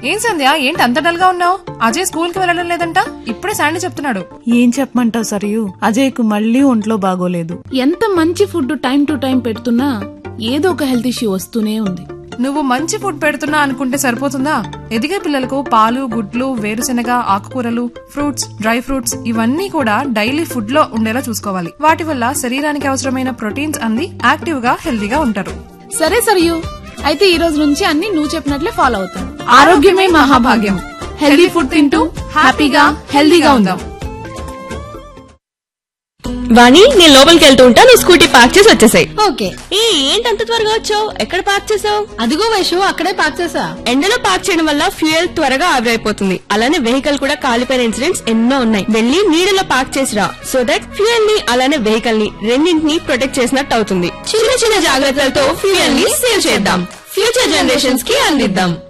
ఏం సంధ్య ఏంటి అంత డల్ గా ఉన్నావు అజయ్ స్కూల్ కి వెళ్ళడం లేదంట ఇప్పుడే శాండీ చెప్తున్నాడు ఏం చెప్పమంటావు సరియు అజయ్కు మళ్ళీ ఒంట్లో బాగోలేదు ఎంత మంచి ఫుడ్ టైం టు టైం పెడుతున్నా ఏదో ఒక హెల్త్ ఇష్యూ వస్తూనే ఉంది నువ్వు మంచి ఫుడ్ పెడుతున్నా అనుకుంటే సరిపోతుందా ఎదిగే పిల్లలకు పాలు గుడ్లు వేరుశెనగ ఆకుకూరలు ఫ్రూట్స్ డ్రై ఫ్రూట్స్ ఇవన్నీ కూడా డైలీ ఫుడ్ లో ఉండేలా చూసుకోవాలి వాటి వల్ల శరీరానికి అవసరమైన ప్రోటీన్స్ అంది యాక్టివ్ గా హెల్దీగా ఉంటారు సరే సరియు అయితే ఈ రోజు నుంచి అన్ని నువ్వు చెప్పినట్లే ఫాలో అవుతాను ఆరోగ్యమే మహాభాగ్యం హెల్దీ ఫుడ్ తింటూ హ్యాపీగా హెల్దీగా ఉందాం వాణి నేను లోపలికి వెళ్తూ ఉంటా నువ్వు స్కూటీ పార్క్ చేసి వచ్చేసాయి ఓకే ఏ ఏంటి అంత త్వరగా వచ్చావు ఎక్కడ పార్క్ చేసావు అదిగో వైషు అక్కడే పార్క్ చేసా ఎండలో పార్క్ చేయడం వల్ల ఫ్యూయల్ త్వరగా ఆవిరైపోతుంది అలానే వెహికల్ కూడా కాలిపోయిన ఇన్సిడెంట్స్ ఎన్నో ఉన్నాయి వెళ్ళి నీడలో పార్క్ చేసిరా సో దట్ ఫ్యూయల్ ని అలానే వెహికల్ ని రెండింటిని ప్రొటెక్ట్ చేసినట్టు అవుతుంది చిన్న చిన్న జాగ్రత్తలతో ఫ్యూయల్ ని సేవ్ చేద్దాం ఫ్యూచర్ జనరేషన్స్ కి అందిద్దాం